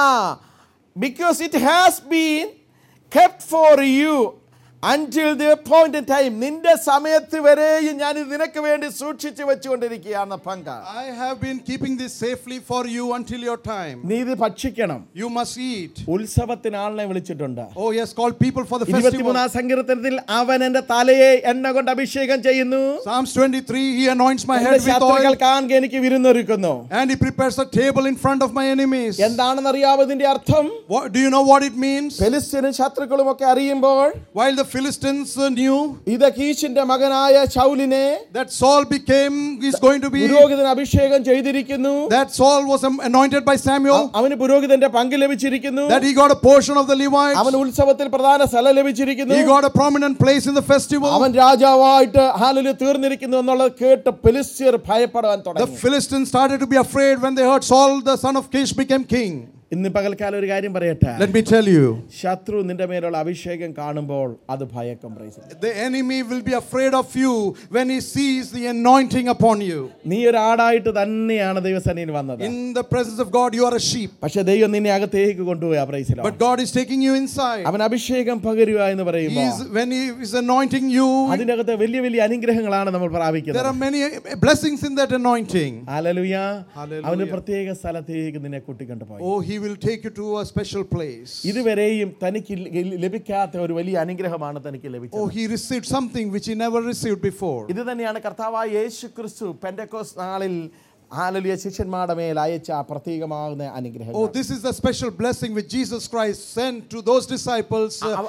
because it has been kept for you until the appointed time നിന്റെ സമയത്ത് വരെയും ഞാൻ ഇത് നിനക്ക് വേണ്ടി സൂക്ഷിച്ചു വെച്ചുകൊണ്ടിരിക്കുകയാണ് പങ്ക I have been keeping this safely for you until your time. നീ ഇത് ഭക്ഷിക്കണം You must eat. ഉത്സവത്തിന് ആളിനെ വിളിച്ചിട്ടുണ്ട് Oh, he has called people for the festival. ഇരുപത്തിമൂന്നാം സങ്കീർത്തനത്തിൽ അവൻ എന്റെ തലയെ എണ്ണ കൊണ്ട് അഭിഷേകം ചെയ്യുന്നു Psalms 23, he anoints my എന്റെ head with ശത്രുക്കൾ oil കാണുക എനിക്ക് വിരുന്നൊരുക്കുന്നു and he prepares a table in front of my enemies. എന്താണെന്ന് അറിയാവോ ഇതിന്റെ അർത്ഥം What, do you know what it means? ഫെലിസ്തീനും ശത്രുക്കളും ഒക്കെ അറിയുമ്പോൾ While the Philistines uh, knew ഇത് കീശിന്റെ മകനായ ശൗലിനെ that Saul became, is going to be, പുരോഹിതന് അഭിഷേകം ചെയ്തിരിക്കുന്നു that Saul was um, anointed by Samuel, അവന് പുരോഹിതന്റെ പങ്ക് ലഭിച്ചിരിക്കുന്നു that he got a portion of the Levites, അവൻ ഉത്സവത്തിൽ പ്രധാന സ്ഥലം ലഭിച്ചിരിക്കുന്നു he got a prominent place in the festival. അവൻ രാജാവായിട്ട് ഹാലില് തീർന്നിരിക്കുന്നു എന്നുള്ളത് കേട്ട് ഫെലിസ്തീർ ഭയപ്പെടാൻ The തുടങ്ങി Philistines started to be afraid when they heard Saul, the son of Kish, became king. ഇന്ന് പകൽക്കാലം ഒരു കാര്യം പറയട്ടെ Let me tell you, ശത്രു നിന്റെ മേലുള്ള അഭിഷേകം കാണുമ്പോൾ അത് ഭയക്കം praise the Lord. the enemy will be afraid of you when he sees the anointing upon you. നീ ഒരു ആടായിട്ട് തന്നെയാണ് ദൈവസേനയിൽ വന്നത് In the presence of God, you are a sheep, പക്ഷെ ദൈവം നിന്നെ അകത്തേക്ക് കൊണ്ടുപോയി പ്രൈസിലോ but God is taking you inside. അവൻ അഭിഷേകം പകരുക എന്ന് He പറയുമ്പോൾ is, when He is anointing you, അതിന്റെ അകത്ത് വലിയ വലിയ അനുഗ്രഹങ്ങളാണ് നമ്മൾ there പ്രാപിക്കുന്നത് are many blessings in that anointing. Hallelujah Hallelujah. അവന് പ്രത്യേക സ്ഥലത്തേക്ക് നിന്നെ കൂട്ടിക്കൊണ്ടുപോയി Oh, He will take you to a special place. ഇതുവരെയും തനിക്ക് ല- ലഭിക്കാത്ത ഒരു വലിയ അനുഗ്രഹമാണ് തനിക്ക് ലഭിച്ചത് Oh, He received something which He never received before. ഇത് തന്നെയാണ് കർത്താവായ യേശു ക്രിസ്തു പെൻഡക്കോസ് നാളിൽ ഹാലലിയ ശിഷ്യന്മാരുടെ മേൽ അയച്ച ആ പ്രത്യേകമാകുന്ന അനുഗ്രഹം Oh, this is the special blessing which Jesus Christ sent to those disciples. uh, അവ-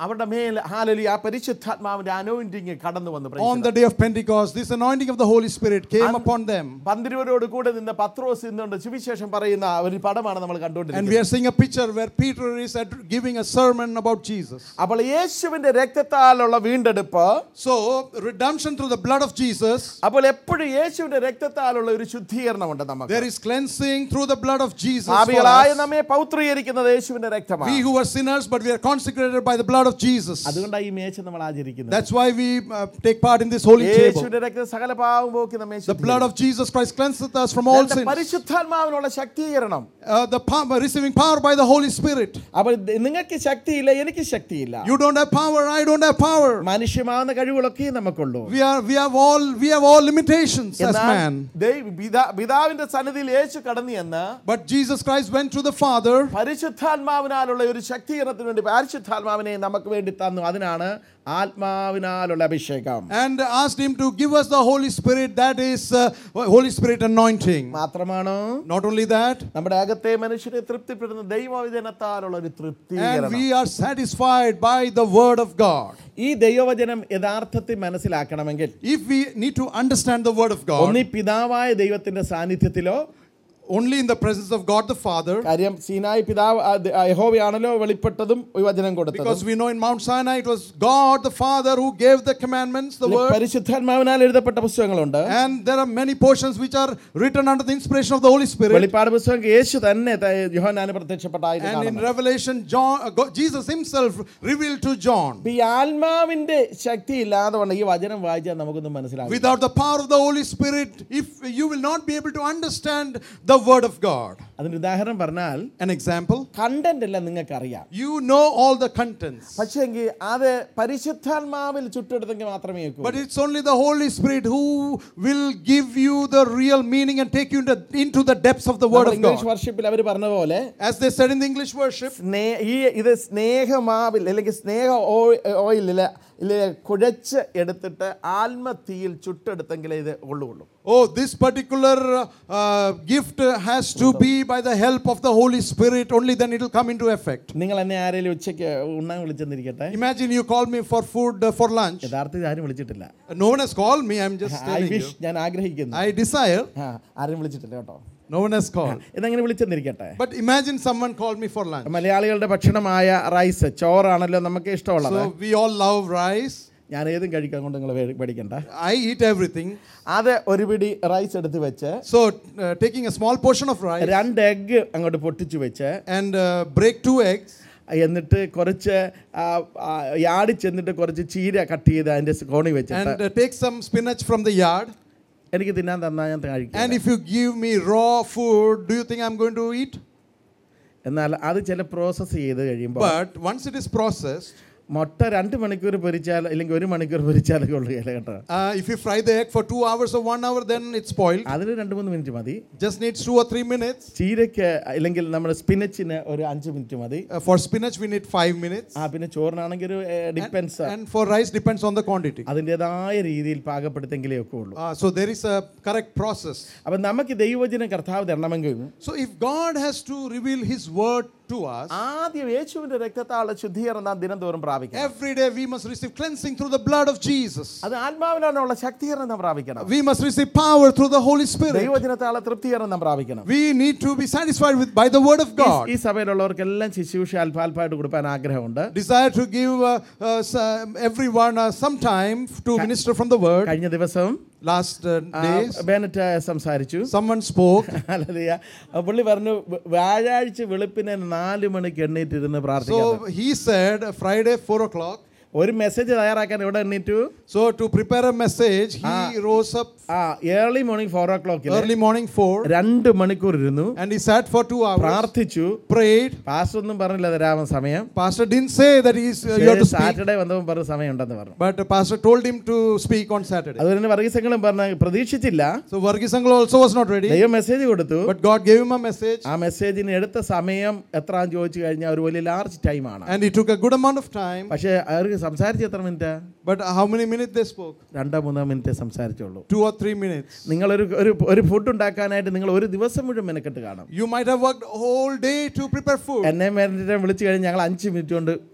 അവരുടെ മേൽ ഹാലലി ആ പരിശുദ്ധാത്മാവിന്റെ അനോയിന്റിങ് കടന്നു വന്നു praise On the the day of Pentecost, this anointing of the Holy Spirit came upon them. പന്തിരുവരോട് കൂടെ നിന്ന് പത്രോസ് ഇന്നുണ്ട് സുവിശേഷം പറയുന്ന ഒരു പടമാണ് നമ്മൾ And കണ്ടുകൊണ്ടിരിക്കുന്നത് we are seeing a picture where Peter is at giving a sermon about Jesus. അപ്പോൾ യേശുവിന്റെ രക്തത്താലുള്ള വീണ്ടെടുപ്പ് So, redemption through the blood of Jesus, അപ്പോൾ എപ്പോഴും യേശുവിന്റെ രക്തത്താലുള്ള ഒരു ശുദ്ധീകരണമുണ്ട് നമുക്ക് there is cleansing through the blood of Jesus. for പാപികളായ us. നമ്മെ പൗത്രീകരിക്കുന്നത് യേശുവിന്റെ We രക്തമാണ് who are sinners, but we are consecrated by the blood of Jesus. അതുകൊണ്ടാണ് ഈ മേച്ച നമ്മൾ ആചരിക്കുന്നത് That's why we uh, take part in this holy table. യേശുവിന്റെ രക്തം സകല പാവം പോക്കി നമ്മെ The blood of Jesus Christ cleanseth us from all ശുദ്ധീകരിക്കുന്നു. sins. പരിശുദ്ധാത്മാവിനുള്ള ശക്തീകരണം Uh, the power, receiving power by the Holy Spirit. അപ്പോൾ നിങ്ങൾക്ക് ശക്തിയില്ല എനിക്ക് ശക്തിയില്ല You don't have power, I don't have power. മനുഷ്യമാകുന്ന കഴിവുകളൊക്കെ നമുക്കുള്ളൂ We are we have all we have all limitations as എന്നാൽ man. ദൈവ- പിതാ- പിതാവിന്റെ സന്നിധിയിൽ യേശു കടന്നു എന്ന് But Jesus Christ went to the Father പരിശുദ്ധാത്മാവിനാലുള്ള ഒരു ശക്തീകരണത്തിന് വേണ്ടി പരിശുദ്ധാത്മാവിനെ നമുക്ക് വേണ്ടി തന്നു അതിനാണ് ആത്മാവിനാലുള്ള അഭിഷേകം and asked him to give us the Holy Spirit, that is uh, Holy Spirit anointing. മാത്രമാണോ Not only that, നമ്മുടെ അകത്തെ മനുഷ്യരെ തൃപ്തിപ്പെടുന്ന ദൈവവചനത്താലുള്ള ഒരു and തൃപ്തികരണം we are satisfied by the word of God. ഈ ദൈവവചനം യഥാർത്ഥത്തിൽ മനസ്സിലാക്കണമെങ്കിൽ If we need to understand the word of God, ഒന്നി പിതാവായ ദൈവത്തിന്റെ സാന്നിധ്യത്തിലോ only in the presence of God the Father, കാര്യം സീനായി പിതാവ് ആ, ദ- ആ, യഹോവയാണല്ലോ വെളിപ്പെട്ടതും ഈ വചനം കൊടുത്തത് because we know in Mount Sinai it was God the Father who gave the commandments, the word. പരിശുദ്ധാത്മാവിനാൽ എഴുതപ്പെട്ട പുസ്തകങ്ങളുണ്ട് And there are many portions which are written under the inspiration of the Holy Spirit. വെളിപ്പാട് പുസ്തകം യേശു തന്നെ ത- യോഹന്നാന് പ്രത്യക്ഷപ്പെട്ടായിട്ട് And in കാണുന്നത്. Revelation, John, uh, God- Jesus himself revealed to John. അപ്പൊ ഈ ആത്മാവിന്റെ ശക്തി ഇല്ലാതെ കൊണ്ട് ഈ വചനം വായിച്ചാൽ നമുക്കൊന്നും മനസ്സിലാവില്ല Without the power of the Holy Spirit, if you will not be able to understand the word of God. അതിന് ഉദാഹരണം പറഞ്ഞാൽ An example, കണ്ടന്റ് എല്ലാം നിങ്ങൾക്ക് അറിയാം you know all the contents. പക്ഷേങ്കിൽ അത് പരിശുദ്ധാത്മാവിൽ ചുട്ടെടുത്തെങ്കിൽ മാത്രമേ ഒക്കൂ. But it's only the Holy Spirit who will give you the real meaning and take you into, into the depths of the word നമ്മൾ of ഇംഗ്ലീഷ് God. വർഷിപ്പിൽ അവർ പറഞ്ഞ പോലെ As they said in the English worship, സ്നേ- ഈ ഇത് സ്നേഹമാവിൽ അല്ലെങ്കിൽ സ്നേഹ ഓ- ഓയിലില് ഇല്ല കുഴച്ച് എടുത്തിട്ട് ആത്മതീയിൽ ചുട്ടെടുത്തെങ്കിലേ ഇത് ഉള്ളുള്ളൂ oh, this particular uh, gift has to be by the help of the Holy Spirit, only then it will come into effect. നിങ്ങൾ എന്നെ ആരെങ്കിലും ഉച്ചയ്ക്ക് ഉണ്ണാൻ വിളിച്ചെന്നിരിക്കട്ടെ Imagine you call me for food uh, for lunch. യഥാർത്ഥത്തിൽ ആരും വിളിച്ചിട്ടില്ല No one has called me, I'm just I telling wish you. ഞാൻ ആഗ്രഹിക്കുന്നു I desire, ആ ആരും വിളിച്ചിട്ടില്ല കേട്ടോ no one has called. എന്നങ്ങനെ വിളിച്ചെന്നിരിക്കട്ടെ But imagine someone called me for lunch. മലയാളികളുടെ ഭക്ഷണമായ റൈസ് ചോറാണല്ലോ നമുക്ക് ഇഷ്ടമുള്ളത് So we all love rice. ഞാൻ ഏതും കഴിക്കാൻ കൊണ്ട് നിങ്ങൾ പേടിക്കണ്ട I eat everything. അത് ഒരു പിടി റൈസ് എടുത്ത് വെച്ച് So uh, taking a small portion of rice രണ്ട് എഗ്ഗ് അങ്ങോട്ട് പൊട്ടിച്ചു വെച്ച് and uh, break two eggs എന്നിട്ട് കുറച്ച് ആ, ആ, യാടി ചെന്നിട്ട് കുറച്ച് ചീര കട്ട് ചെയ്ത് അതിന്റെ കോണി വെച്ചിട്ട് and uh, take some spinach from the yard. എനിക്ക് തിന്നാൻ തന്നാൽ ഞാൻ കഴിക്കും And if you give me raw food, do you think I'm going to eat? എന്നാൽ അത് ചില പ്രോസസ്സ് ചെയ്ത് കഴിയുമ്പോൾ But once it is processed, മുട്ട രണ്ട് മണിക്കൂർ പൊരിച്ചാൽ അല്ലെങ്കിൽ ഒരു മണിക്കൂർ പൊരിച്ചാലൊക്കെ ഉള്ളു കേട്ടോ uh, if you fry the egg for two hours or one hour, then it's spoiled. അതിന് രണ്ട് മൂന്ന് മിനിറ്റ് മതി Just needs two or three minutes. ചീരയ്ക്ക് അല്ലെങ്കിൽ നമ്മുടെ സ്പിനച്ചിന് ഒരു അഞ്ച് മിനിറ്റ് മതി Uh, for spinach, we need five minutes. ആ പിന്നെ ചോറിനാണെങ്കിൽ ഒരു depends And for rice, depends on the quantity. അതിൻ്റെതായ രീതിയിൽ പാകപ്പെടുത്തെങ്കിലേ ഒക്കെ ഉള്ളൂ Uh, so there is a correct process. അപ്പം നമുക്ക് ദൈവവചനം കർത്താവ് തരണമെങ്കിൽ So if God has to reveal His word to us, ആദ്യം യേശുവിന്റെ രക്തത്താലുള്ള ശുദ്ധീകരണം നാം ദിനം തോറും പ്രാപിക്കണം every day we must receive cleansing through the blood of Jesus. അത് ആത്മാവിനുള്ള ശക്തീകരണം നാം പ്രാപിക്കണം We must receive power through the Holy Spirit. ദൈവവചനത്താലുള്ള തൃപ്തികരണം നാം പ്രാപിക്കണം We need to be satisfied with by the word of ഈ- God. ഈ സഭയിലുള്ളവർക്കെല്ലാം ശുശ്രൂഷ അല്പാൽപ്പായിട്ട് കൊടുക്കാൻ ആഗ്രഹമുണ്ട് Desire to give uh, uh, some- everyone uh, some time to minister from the word. കഴിഞ്ഞ ദിവസം Last uh, ആ, days, ബെനറ്റ് സംസാരിച്ചു someone spoke. ഹല്ലേലൂയ. ആ പുള്ളി പറഞ്ഞു "വ്യ- വ്യാഴാഴ്ച വെളുപ്പിനെ നാല് മണിക്ക് എണ്ണീറ്റിരുന്ന് പ്രാർത്ഥിക്കാം So he said uh, Friday, 4 o'clock. ഒരു മെസ്സേജ് തയ്യാറാക്കാൻ എവിടെ എണ്ണീറ്റു So to prepare a message, he Ah. rose up ആ ഏർലി മോർണിംഗ് ഫോർ ഓ ക്ലോക്കിൽ early morning 4 രണ്ട് മണിക്കൂർ ഇരുന്നു and he sat for two hours, പ്രാർത്ഥിച്ചു prayed. പാസ്റ്റർ ഒന്നും പറഞ്ഞില്ല തരാമൻ സമയം Pastor didn't say that he's uh, you have to speak, Saturday വന്നപ്പോൾ പറഞ്ഞ സമയം ഉണ്ടെന്ന് പറഞ്ഞു but the pastor told him to speak on Saturday. അതുപോലെ തന്നെ വർഗീസങ്ങളും പറഞ്ഞ പ്രതീക്ഷിച്ചില്ല So Vargisangla also was not ready, ദൈവം മെസ്സേജ് കൊടുത്തു but God gave him a message ആ മെസ്സേജിന് എടുത്ത സമയം എത്രാന്ന് ചോദിച്ചു കഴിഞ്ഞാൽ ഒരു വലിയ ലാർജ് ടൈമാണ് and he took a good amount of time. പക്ഷേ അവർക്ക് സംസാരിച്ച് എത്ര minute But how many minutes they spoke? രണ്ടോ മൂന്നോ മിനിറ്റ് സംസാരിച്ചുള്ളൂ Two or three minutes. നിങ്ങളൊരു ഒരു ഒരു ഫുഡ് ഉണ്ടാക്കാനായിട്ട് നിങ്ങൾ ഒരു ദിവസം മുഴുവൻ മെനക്കെട്ട് കാണും You might have worked a whole day to prepare food. എന്നെ മേടിച്ചിട്ട് വിളിച്ചു കഴിഞ്ഞ് ഞങ്ങൾ അഞ്ച് മിനിറ്റ് കൊണ്ട്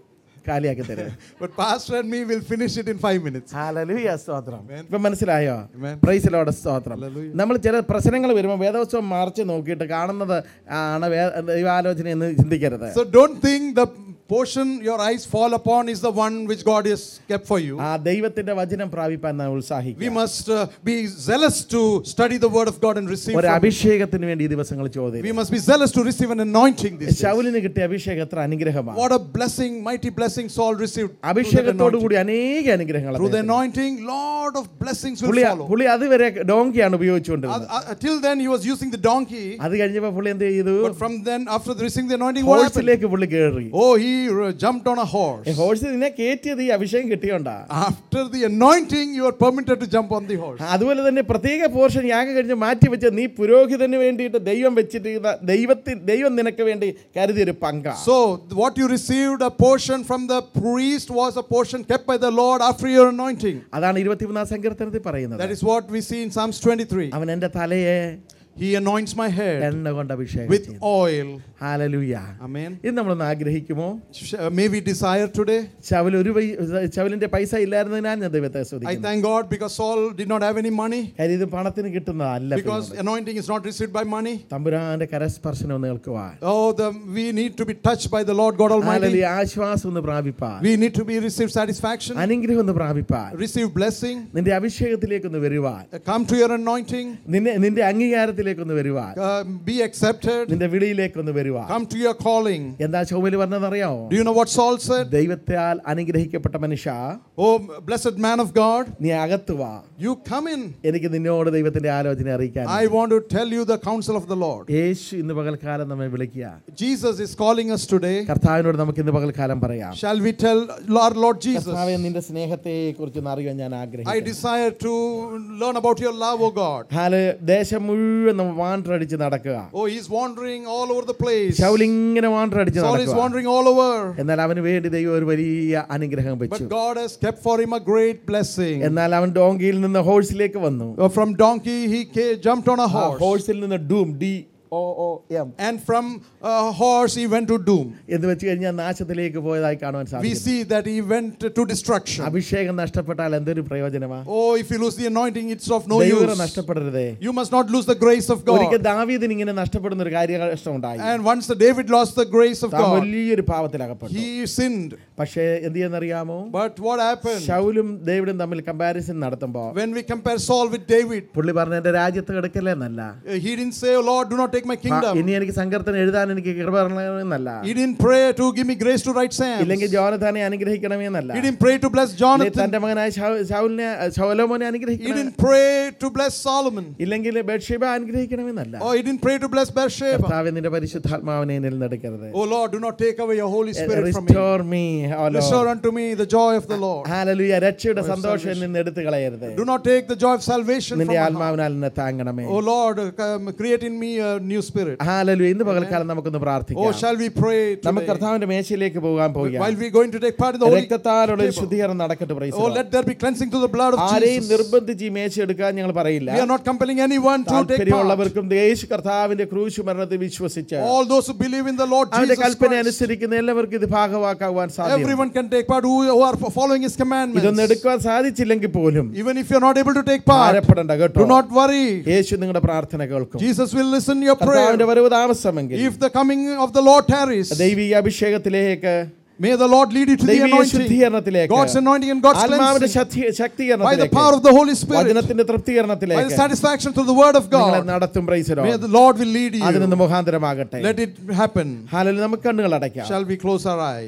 കാലിയാക്കി തരും But Pastor and me will finish it in five minutes. Hallelujah സ്തോത്രം ഇപ്പം മനസ്സിലായോ Amen. പ്രൈസിലോടെ സ്തോത്രം Hallelujah. നമ്മൾ ചില പ്രശ്നങ്ങൾ വരുമ്പോൾ വേദോത്സവം മറിച്ച് നോക്കിയിട്ട് കാണുന്നത് ആണ് വേ- ദൈവാലോചന എന്ന് ചിന്തിക്കരുത് So don't think the portion your eyes fall upon is the one which God has kept for you. ആ ദൈവത്തിന്റെ വചനം പ്രാപിപ്പാൻ നാം We ഉത്സാഹിക്കും must uh, be zealous to study the word of God and receive. ഒരു From it. അഭിഷേകത്തിന് വേണ്ടി ഈ ദിവസങ്ങൾ ചോദ്യം We must be zealous to receive an anointing this day. ശൗലിന് കിട്ടിയ അഭിഷേകം എത്ര അനുഗ്രഹമാണ് What a blessing, mighty blessing Saul received. through that അഭിഷേകത്തോടു anointing. കൂടി അനേക അനുഗ്രഹങ്ങൾ Through the അദ്ദേഹത്തിന്. anointing, Lord of blessings will പുള്ളി follow. പുള്ളി അതുവരെ ഡോങ്കിയാണ് ഉപയോഗിച്ചുകൊണ്ടിരുന്നത് Uh, uh, till then, he was using the donkey. അത് കഴിഞ്ഞപ്പോ പുള്ളി എന്ത് ചെയ്തു But from then, after receiving the anointing, what happened? ഹോഴ്സിലേക്ക് പുള്ളി കയറി Oh, he uh, jumped on a horse. Horse നിന്നെ കയറ്റിയത് ഈ അഭിഷേകം കിട്ടിയോണ്ടാ After the anointing, you are permitted to jump on the horse. അതുപോലെ തന്നെ പ്രത്യേക പോർഷൻ യാഗം കഴിഞ്ഞ് മാറ്റി വെച്ച് നീ പുരോഹിതന് വേണ്ടിയിട്ട് ദൈവം വെച്ചിട്ട് ദൈവത്തിൽ ദൈവം നിനക്ക് വേണ്ടി കരുതിയൊരു പങ്ക So, what you received, a portion from the priest, was a portion kept by the Lord after your anointing. അതാണ് ഇരുപത്തിമൂന്നാം സങ്കീർത്തനത്തിൽ പറയുന്നത് That is what we see in Psalms 23. അവൻ എൻ്റെ തലയെ He anoints my head എണ്ണ കൊണ്ട് അഭിഷേകം with ചെയ്യും. oil. Hallelujah Amen. ഇത് നമ്മളൊന്ന് ആഗ്രഹിക്കുമോ Sh- uh, May we desire today. ചവൽ ഒരു പൈ- ചവലിന്റെ പൈസ ഇല്ലായിരുന്നതിനാൽ ഞാൻ ദൈവത്തെ I സ്തുതിക്കുന്നു thank God because Saul did not have any money. കാര്യം ഇത് പണത്തിന് കിട്ടുന്നതല്ല Because പ്രിയമുള്ളവരെ. anointing is not received by money. തമ്പുരാന്റെ കരസ്പർശനം ഒന്ന് കേൾക്കുവാൻ Oh, the, we need to be touched by the Lord God Almighty. Hallelujah ആശ്വാസം ഒന്ന് പ്രാപിപ്പാൻ We need to be receive satisfaction, അനുഗ്രഹം ഒന്ന് പ്രാപിപ്പാൻ receive blessing, നിന്റെ അഭിഷേകത്തിലേക്കൊന്ന് വരുവാൻ uh, come to your anointing, നിന്നെ നിന്റെ അംഗീകാരത്തിലേക്കൊന്ന് വരുവാൻ uh, be accepted, നിന്റെ വിളിയിലേക്കൊന്ന് വരുവാൻ come to your calling. എന്താ ചൗമല് പറഞ്ഞതറിയാമോ Do you know what Saul said? ദൈവത്താൽ അനുഗ്രഹിക്കപ്പെട്ട മനുഷ്യ Oh, blessed man of God, നീ അകത്ത് വാ you come in. എനിക്ക് നിന്നോട് ദൈവത്തിന്റെ ആലോചന അറിയിക്കാൻ I want to tell you the counsel of the Lord. യേശു ഇന്ന് പകൽക്കാലം നമ്മെ വിളിക്കുക Jesus is calling us today. കർത്താവിനോട് നമുക്ക് ഇന്ന് പകൽക്കാലം പറയാം Shall we tell our Lord Jesus? കർത്താവെ നിന്റെ സ്നേഹത്തെ കുറിച്ച് അറിയാൻ ഞാൻ I ആഗ്രഹിക്കുന്നു desire to learn about your love, O God. ഹാല് ദേശം മുഴുവൻ നമ്മൾ വാണ്ടടിച്ച് നടക്കുക Oh, he's wandering all over the place. ശൗലിങ്ങനെ വാണ്ടടിച്ച് Saul is നടക്കുക wandering all over. എന്നാൽ അവന് വേണ്ടി ദൈവം ഒരു വലിയ അനുഗ്രഹം വെച്ചു But God has kept for him a great blessing. എന്നാൽ അവൻ ഡോങ്കിയിൽ നിന്ന് ഹോഴ്സിലേക്ക് വന്നു Uh, From donkey, he ca- jumped on a ആ horse. ഹോഴ്സിൽ നിന്ന് doom D O O M And from a horse, he went to doom. എന്ന് വെച്ച് കഴിഞ്ഞാൽ നാശത്തിലേക്ക് പോയതായി കാണുവാൻ We സാധിക്കും see that he went to destruction. അഭിഷേകം നഷ്ടപ്പെട്ടാൽ എന്തൊരു പ്രയോജനമാ Oh, if you lose the anointing, it's of no ദൈവം use. നഷ്ടപ്പെടരുതേ You must not lose the grace of ഒരിക്കൽ God. ദാവീദിന് ഇങ്ങനെ നഷ്ടപ്പെടുന്ന ഒരു കാര്യകഷ്ടം ഉണ്ടായി And once the David lost the grace of താൻ God, വലിയൊരു പാവത്തിലകപ്പെട്ടു he sinned. പക്ഷേ എന്ത് ചെയ്യുന്നറിയാമോ But what happened? ശൗലും ഡേവിഡും തമ്മിൽ കമ്പാരിസൺ നടത്തുമ്പോ When we compare Saul with David, പുള്ളി പറഞ്ഞ എന്റെ രാജ്യത്ത് കിടക്കല്ലേ എന്നല്ല uh, he didn't say, Oh Lord, do not take my ആ, kingdom. ഇനി എനിക്ക് സങ്കീർത്തനം എഴുതാൻ എനിക്ക് കൃപ തരണമെന്നല്ല He didn't pray to give me grace to write Psalms. ഇല്ലെങ്കിൽ He ജോനഥാനെ അനുഗ്രഹിക്കണമെന്നല്ല didn't pray to bless ഇല്ലെങ്കിൽ Jonathan. തന്റെ മകനായ ശൗ- ശൗലിനെ ശൗലോമോനെ He അനുഗ്രഹിക്കണം didn't pray to bless Solomon. ഇല്ലെങ്കിൽ ബെഡ്ഷീബ അനുഗ്രഹിക്കണമെന്നല്ല Or he didn't pray to bless Bathsheba. കർത്താവെ നിന്റെ പരിശുദ്ധാത്മാവിനെ എന്നിൽ നിന്നെടുക്കരുത് Oh Lord, do not take away your Holy Spirit from me. Restore me, oh Lord. Restore unto me the joy of the Lord. Hallelujah. രക്ഷയുടെ സന്തോഷം എന്നിൽ നിന്ന് എടുത്തു കളയരുത് Do not take the joy of salvation from നിന്റെ my heart. ആത്മാവിനാൽ എന്നെ താങ്ങണമേ Oh Lord, uh, come, create in me a new spirit. ഹാലലു ഇന്ന് പകൽക്കാലം നമുക്കൊന്ന് Oh, പ്രാർത്ഥിക്കാം shall we pray നമുക്ക് today? കർത്താവിന്റെ മേശയിലേക്ക് പോകാൻ While പോവുകയാണ് we're going to take part in the Holy രക്തത്താലുള്ള ഒരു table. ശുദ്ധീകരണം നടക്കട്ടെ praise the Oh, Lord. let there be cleansing to the blood of ആരെയും Jesus. നിർബന്ധിച്ച് ഈ മേശ എടുക്കാൻ ഞങ്ങൾ പറയില്ല We are not compelling anyone to take part. താല്പര്യമുള്ളവർക്കും യേശു കർത്താവിന്റെ ക്രൂശ് മരണത്തെ വിശ്വസിച്ച് All those who believe in the Lord അവന്റെ Jesus കൽപ്പന Christ. അനുസരിക്കുന്ന എല്ലാവർക്കും ഇത് ഭാഗവാക്കാവാൻ സാധ്യത Everyone can take part who, who are following His ഇതൊന്നും commandments. എടുക്കുവാൻ സാധിച്ചില്ലെങ്കിൽ പോലും Even if you're not able to take part, ഭാരപ്പെടണ്ട കേട്ടോ do not worry. യേശു നിങ്ങളുടെ പ്രാർത്ഥന കേൾക്കും Jesus will listen your കർത്താവിന്റെ prayer. വരവ് താമസമെങ്കിൽ If the coming of the Lord tarries, ദൈവിക അഭിഷേകത്തിലേക്ക് may the Lord lead you to the ദൈവിക anointing, ശുദ്ധീകരണത്തിലേക്ക് God's anointing and God's ആത്മാവിന്റെ cleansing Shakti- by the ശക്തീകരണത്തിലേക്ക് power of the Holy Spirit, വചനത്തിന്റെ by the തൃപ്തീകരണത്തിലേക്ക് satisfaction to the Word of നിങ്ങളെ God. നടത്തും പ്രൈസരോ May the Lord will lead അതിനൊന്ന് you. മുഖാന്തരമാകട്ടെ Let it happen. ഹാലലു നമുക്ക് കണ്ണുകൾ അടയ്ക്കാം Shall we close our eyes?